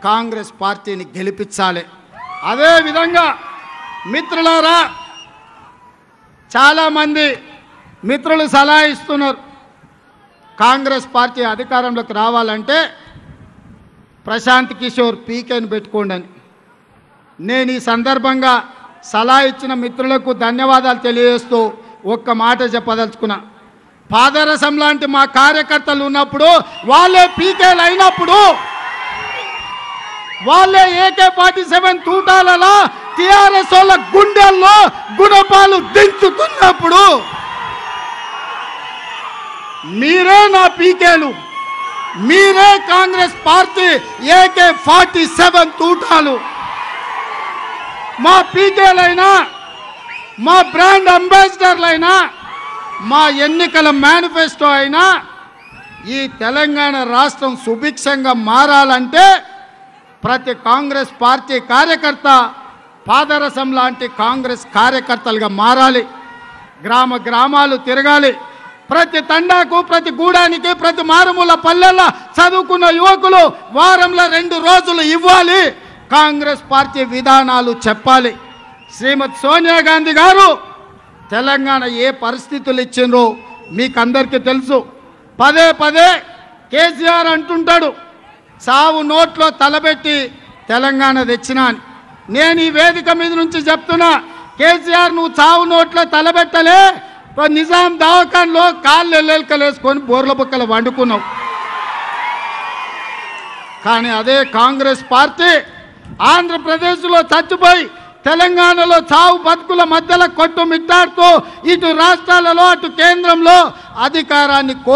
కాంగ్రెస్ పార్టీని గెలిపించాలి అదేవిధంగా మిత్రులారా చాలామంది మిత్రులు సలహా ఇస్తున్నారు కాంగ్రెస్ పార్టీ అధికారంలోకి రావాలంటే ప్రశాంత్ కిషోర్ పీకేని పెట్టుకోండి అని నేను ఈ సందర్భంగా సలహా ఇచ్చిన మిత్రులకు ధన్యవాదాలు తెలియజేస్తూ ఒక్క మాట చెప్పదలుచుకున్నా పాదరసం లాంటి మా కార్యకర్తలు ఉన్నప్పుడు వాళ్ళే పీకేలు అయినప్పుడు వాళ్ళే ఏకే ఫార్టీ సెవెన్ తూటాలలో టిఆర్ఎస్ వాళ్ళ గుండెల్లో గుణపాలు దించుతున్నప్పుడు మీరే నా పీకేలు మీరే Congress party AK forty seven తూటాలు మా పీకేలైనా మా బ్రాండ్ అంబాసిడర్లైనా మా ఎన్నికల మేనిఫెస్టో అయినా ఈ తెలంగాణ రాష్ట్రం సుభిక్షంగా మారాలంటే ప్రతి కాంగ్రెస్ పార్టీ కార్యకర్త పాదరసం లాంటి కాంగ్రెస్ కార్యకర్తలుగా మారాలి గ్రామ గ్రామాలు తిరగాలి ప్రతి తండాకు ప్రతి గూడానికి ప్రతి మారుమూల పల్లెల్లో చదువుకున్న యువకులు వారంలో రెండు రోజులు ఇవ్వాలి కాంగ్రెస్ పార్టీ విధానాలు చెప్పాలి శ్రీమతి సోనియా గాంధీ గారు తెలంగాణ ఏ పరిస్థితులు ఇచ్చిండ్రో మీకు అందరికీ తెలుసు పదే పదే కేసీఆర్ అంటుంటాడు సావు నోట్లో తలబెట్టి తెలంగాణ తెచ్చినా అని నేను ఈ వేదిక మీద నుంచి చెప్తున్నా కేసీఆర్ నువ్వు చావు నోట్లో తలబెట్టలే ఓ నిజాం దవాఖాన్లో కాళ్ళు ఎల్లెలకలు వేసుకొని బోర్ల బుక్కలు వండుకున్నావు కానీ అదే కాంగ్రెస్ పార్టీ ఆంధ్రప్రదేశ్లో చచ్చిపోయి తెలంగాణలో చావు బతుకుల మధ్యలో కొట్టు మిట్టాడుతూ ఇటు రాష్ట్రాలలో అటు కేంద్రంలో అధికారాన్ని కో